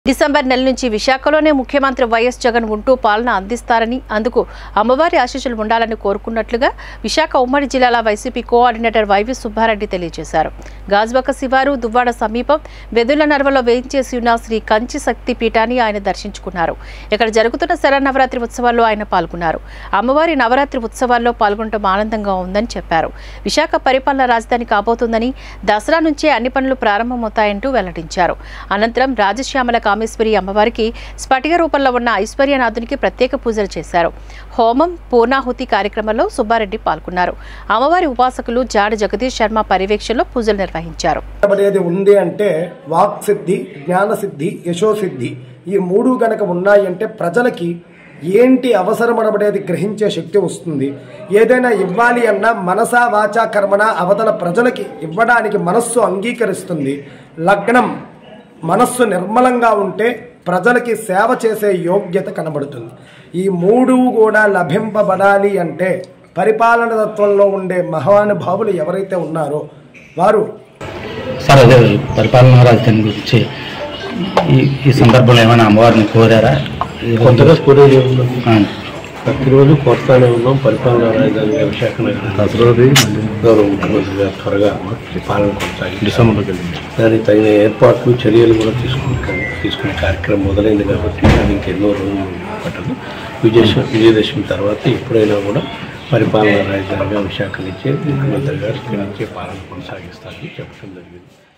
December నెల నుంచి విశాఖలోనే ముఖ్యమంత్రి వైఎస్ జగన్ ఉంటూ పాలన అందిస్తారని అందుకు అమ్మవారి ఆశీస్సులు ఉండాలని కోరుకున్నట్లుగా విశాఖ ఉమ్మడి జిల్లాల వైసీపీ కోఆర్డినేటర్ వైవి సుబ్బారెడ్డి తెలియజేశారు గాజువాక శివారు దువ్వాడ సమీపం వెదుల నర్వలో వేయించేసి ఉన్న శ్రీ కంచి శక్తి పీఠాన్ని ఆయన దర్శించుకున్నారు ఇక్కడ జరుగుతున్న శరన్నవరాత్రి ఉత్సవాల్లో ఆయన పాల్గొన్నారు అమ్మవారి నవరాత్రి ఉత్సవాల్లో పాల్గొనడం ఆనందంగా ఉందని చెప్పారు విశాఖ పరిపాలన రాజధాని కాబోతుందని దసరా నుంచే అన్ని పనులు ప్రారంభమవుతాయంటూ వెల్లడించారు అనంతరం రాజశ్యామల కామేశ్వరి అమ్మవారికి స్ఫటిక రూపంలో ఉన్న ఐశ్వర్యనాథునికి ప్రత్యేక పూజలు చేశారు హోమం పూర్ణాహుతి కార్యక్రమంలో సుబ్బారెడ్డి పాల్గొన్నారు అమ్మవారి ఉపాసకులు జాడ జగదీష్ శర్మ పర్యవేక్షణలో పూజలు నిర్వహించారు అనేది ఉంది అంటే వాక్ సిద్ధి జ్ఞాన సిద్ధి యశోసిద్ధి ఈ మూడు గనక ఉన్నాయంటే ప్రజలకి ఏంటి అవసరం అనబడేది గ్రహించే శక్తి వస్తుంది ఏదైనా ఇవ్వాలి అన్నా మనసా వాచా కర్మణ అవతల ప్రజలకి ఇవ్వడానికి మనస్సు అంగీకరిస్తుంది లగ్నం మనస్సు నిర్మలంగా ఉంటే ప్రజలకి సేవ చేసే యోగ్యత కనబడుతుంది ఈ మూడు కూడా లభింపబడాలి అంటే పరిపాలన తత్వంలో ఉండే మహానుభావులు ఎవరైతే ఉన్నారో వారు సార్ అదే పరిపాలనా రాజధాని గురించి ఈ ఈ సందర్భంలో ఏమైనా అమ్మవారిని కోరారా కొత్తగా కోరేది ఆ, ప్రతిరోజు కోరుతానే ఉన్నాం పరిపాలన రాజధానిగా విశాఖ నగరం దసరాది గౌరవ ముఖ్యమంత్రి గారు త్వరగా ఈ పాలన కొనసాగి డిసెంబర్కి వెళ్ళింది దానికి తగిన ఏర్పాట్లు చర్యలు కూడా తీసుకుంటాం తీసుకునే కార్యక్రమం మొదలైంది కాబట్టి అది ఇంకెన్నో రోజులు పట్టదు విజయ విజయదశమి తర్వాత ఎప్పుడైనా కూడా పరిపాలన రాజధానిగా విశాఖ నుంచే ముఖ్యమంత్రి గారు ఇక్కడి నుంచే పాలన కొనసాగిస్తారని చెప్పడం జరిగింది